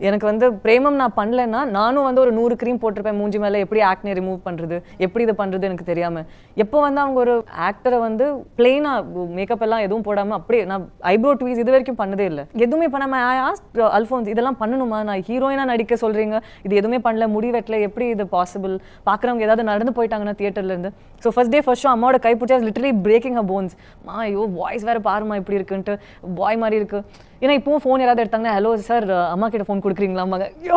எனக்கு வந்து பிரேமம் நான் பண்ணலைன்னா நானும் வந்து ஒரு நூறு க்ரீம் போட்டிருப்பேன் மூஞ்சி மேலே எப்படி ஆக்னே ரிமூவ் பண்ணுறது எப்படி இது பண்ணுறது எனக்கு தெரியாமல் எப்போ வந்து அவங்க ஒரு ஆக்டரை வந்து பிளெயினாக மேக்கப் எல்லாம் எதுவும் போடாமல் அப்படியே நான் ஐப்ரோ ட்வீஸ் இது வரைக்கும் பண்ணதே இல்லை எதுவுமே பண்ணாமல் ஆஸ்ட் அல்ஃபோன்ஸ் இதெல்லாம் பண்ணணுமா நான் ஹீரோயினாக நடிக்க சொல்கிறீங்க இது எதுவுமே பண்ணல முடி வெட்டல எப்படி இது பாசிபிள் பார்க்குறவங்க ஏதாவது நடந்து போயிட்டாங்கன்னா தியேட்டர்லேருந்து so first day first show அம்மாவோட கை பிடிச்சா லிட்டரலி பிரேக்கிங் அ போன்ஸ் மா ஐயோ வாய்ஸ் வேறு பாருமா இப்படி இருக்குன்ட்டு பாய் மாதிரி இருக்கு ஏன்னா இப்போவும் ஃபோன் யாராவது எடுத்தாங்கன்னா ஹலோ சார் அம்மா கிட்ட ஃபோன் கொடுக்குறீங்களா அம்மா யோ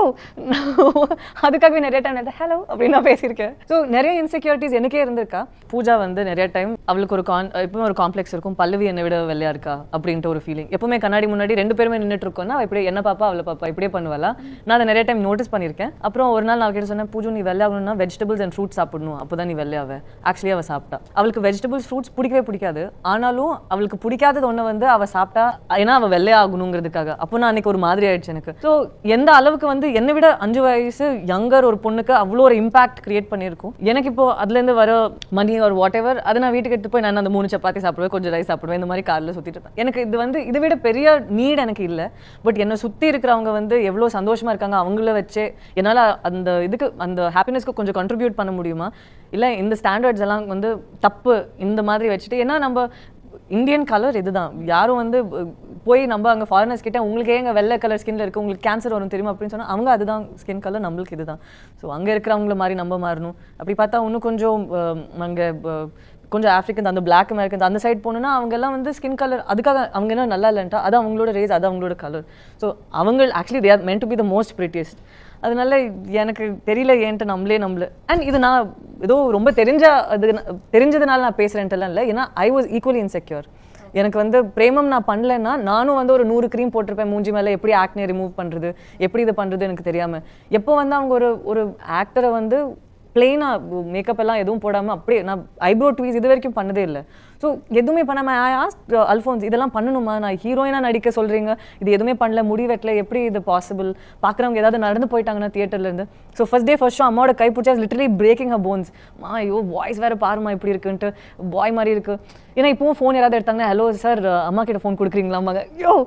அதுக்காகவே நிறைய டைம் ஹலோ அப்படின்னு நான் பேசியிருக்கேன் ஸோ நிறைய இன்செக்யூரிட்டிஸ் எனக்கே இருந்திருக்கா பூஜா வந்து நிறைய டைம் அவளுக்கு ஒரு கான் எப்பவுமே ஒரு காம்ப்ளெக்ஸ் இருக்கும் பல்லவி என்னை விட வெள்ளையா இருக்கா அப்படின்ட்டு ஒரு ஃபீலிங் எப்பவுமே கண்ணாடி முன்னாடி ரெண்டு பேருமே நின்றுட்டு இருக்கோம்னா அவ இப்படி என்ன பாப்பா அவளை பாப்பா இப்படியே பண்ணுவாளா நான் அதை நிறைய டைம் நோட்டீஸ் பண்ணியிருக்கேன் அப்புறம் ஒரு நாள் நான் கிட்ட சொன்னேன் பூஜு நீ வெள்ளையாகணும்னா வெஜிடபிள்ஸ் அண்ட் ஃப்ரூட்ஸ் சாப்பிடணும் அப்போ தான் நீ வெள்ளையாவ ஆக்சுவலி அவள் சாப்பிட்டா அவளுக்கு வெஜிடபிள்ஸ் ஃப்ரூட்ஸ் பிடிக்கவே பிடிக்காது ஆனாலும் அவளுக்கு பிடிக்காதது ஒன்று வந்து அவள் சாப்பிட்டா ஏன்னா அவள் வெள்ளையா ஆகணுங்கிறதுக்காக அப்போ நான் அன்னைக்கு ஒரு மாதிரி ஆயிடுச்சு எனக்கு ஸோ எந்த அளவுக்கு வந்து என்னை விட அஞ்சு வயசு யங்கர் ஒரு பொண்ணுக்கு அவ்வளோ ஒரு இம்பாக்ட் கிரியேட் பண்ணியிருக்கும் எனக்கு இப்போ அதுலேருந்து வர மணி ஒரு வாட் எவர் அதை நான் வீட்டுக்கு எடுத்து போய் நான் அந்த மூணு சப்பாத்தி சாப்பிடுவேன் கொஞ்சம் ரைஸ் சாப்பிடுவேன் இந்த மாதிரி காரில் சுற்றிட்டு இருப்பேன் எனக்கு இது வந்து இதை விட பெரிய நீட் எனக்கு இல்லை பட் என்னை சுற்றி இருக்கிறவங்க வந்து எவ்வளோ சந்தோஷமா இருக்காங்க அவங்கள வச்சே என்னால் அந்த இதுக்கு அந்த ஹாப்பினஸ்க்கு கொஞ்சம் கண்ட்ரிபியூட் பண்ண முடியுமா இல்லை இந்த ஸ்டாண்டர்ட்ஸ் எல்லாம் வந்து தப்பு இந்த மாதிரி வச்சுட்டு ஏன்னா நம்ம இந்தியன் கலர் இதுதான் யாரும் வந்து அஹ், போய் நம்ம அங்கே ஃபாரினர்ஸ் கிட்ட உங்களுக்கு ஏங்க வெள்ளை கலர் ஸ்கின்ல இருக்கு உங்களுக்கு கேன்சர் வரும் தெரியுமா அப்படின்னு சொன்னா அவங்க அதுதான் ஸ்கின் கலர் நம்மளுக்கு இதுதான் ஸோ அங்கே இருக்கிறவங்கள மாதிரி நம்ம மாறணும் அப்படி பார்த்தா இன்னும் கொஞ்சம் அங்கே கொஞ்சம் ஆஃப்ரிக்கன் அந்த பிளாக் அமெரிக்கன் அந்த சைடு போகணுன்னா அவங்க எல்லாம் வந்து ஸ்கின் கலர் அதுக்காக அவங்க என்ன நல்லா இல்லைன்ட்டா அது அவங்களோட ரேஸ் அது அவங்களோட கலர் ஸோ அவங்க actually they are meant to be the most prettiest அதனால எனக்கு தெரியல ஏன்ட்டு நம்மளே நம்மள அண்ட் இது நான் ஏதோ ரொம்ப தெரிஞ்ச அது தெரிஞ்சதுனால நான் பேசுகிறேன்ட்டுலாம் இல்லை ஏன்னா ஐ வாஸ் ஈக்குவலி இன்செக்யூர் எனக்கு வந்து பிரேமம் நான் பண்ணலைன்னா நானும் வந்து ஒரு நூறு க்ரீம் போட்டிருப்பேன் மூஞ்சி மேலே எப்படி ஆக்னே ரிமூவ் பண்ணுறது எப்படி இது பண்ணுறது எனக்கு தெரியாமல் எப்போ வந்து அவங்க ஒரு ஒரு ஆக்டரை வந்து பிளெயினாக மேக்கப் எல்லாம் எதுவும் போடாமல் அப்படியே நான் ஐப்ரோ ட்வீஸ் இது வரைக்கும் பண்ணதே இல்லை ஸோ எதுவுமே பண்ணாமல் ஆஸ்ட் அல்ஃபோன்ஸ் இதெல்லாம் பண்ணணுமா நான் ஹீரோயினாக நடிக்க சொல்கிறீங்க இது எதுவுமே பண்ணல முடி வெட்டல எப்படி இது பாசிபிள் பார்க்குறவங்க ஏதாவது நடந்து போயிட்டாங்கன்னா தியேட்டர்லேருந்து so first day first show அம்மாவோட கை பிடிச்சா லிட்டரலி பிரேக்கிங் அ போன்ஸ் மா ஐயோ வாய்ஸ் வேறு பாருமா இப்படி இருக்குன்ட்டு பாய் மாதிரி இருக்கு ஏன்னா இப்போவும் ஃபோன் யாராவது எடுத்தாங்கன்னா ஹலோ சார் அம்மா கிட்ட ஃபோன் கொடுக்குறீங்களா அம்மா யோ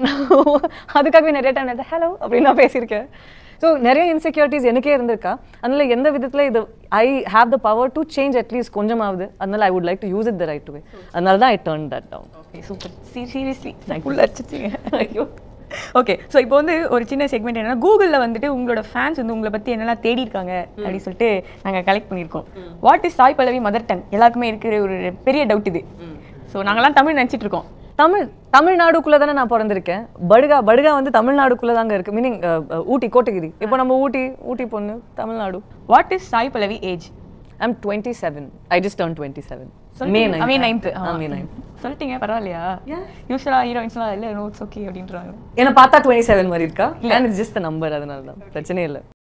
அதுக்காகவே நிறைய டைம் ஹலோ அப்படின்னு நான் பேசியிருக்கேன் ஸோ நிறைய இன்செக்யூரிட்டிஸ் எனக்கே இருந்திருக்கா அதனால எந்த விதத்தில் இது I have the power to change at least கொஞ்சமாவது அதனால I would like to use it the right way அதனால தான் I turn that down okay super seriously உள்ள அடிச்சிச்சிங்க ஐயோ ஓகே ஸோ இப்போ வந்து ஒரு சின்ன செக்மெண்ட் என்னன்னா கூகுளில் வந்துட்டு உங்களோட ஃபேன்ஸ் வந்து உங்களை பற்றி என்னெல்லாம் தேடி இருக்காங்க அப்படின்னு சொல்லிட்டு நாங்கள் கலெக்ட் பண்ணியிருக்கோம் what is Sai Pallavi mother tongue எல்லாருக்குமே இருக்கிற ஒரு பெரிய டவுட் இது ஸோ நாங்கெல்லாம் தமிழ் நினச்சிட்டு இருக்கோம் தமிழ் தமிழ்நாடுக்குள்ளே தானே நான் பிறந்திருக்கேன் படுகா படுகா வந்து தமிழ்நாடுக்குள்ளே தாங்க இருக்கு மீனிங் ஊட்டி கோட்டகிரி இப்போ நம்ம ஊட்டி ஊட்டி பொண்ணு Tamil Nadu what is Sai Pallavi age I'm twenty seven I just turn twenty seven May May ninth May nine சொல்லிட்டீங்க பரவாயில்லையா யூஸ்வலாக ஹீரோயின்ஸ்லாம் இல்லை நோட்ஸ் ஓகே அப்படின்றாங்க என்னை பார்த்தா டுவெண்ட்டி செவன் மாதிரி இருக்கா அண்ட் இட்ஸ் ஜஸ்ட் நம்பர் அதனால தான் பிரச்சனையே இல்லை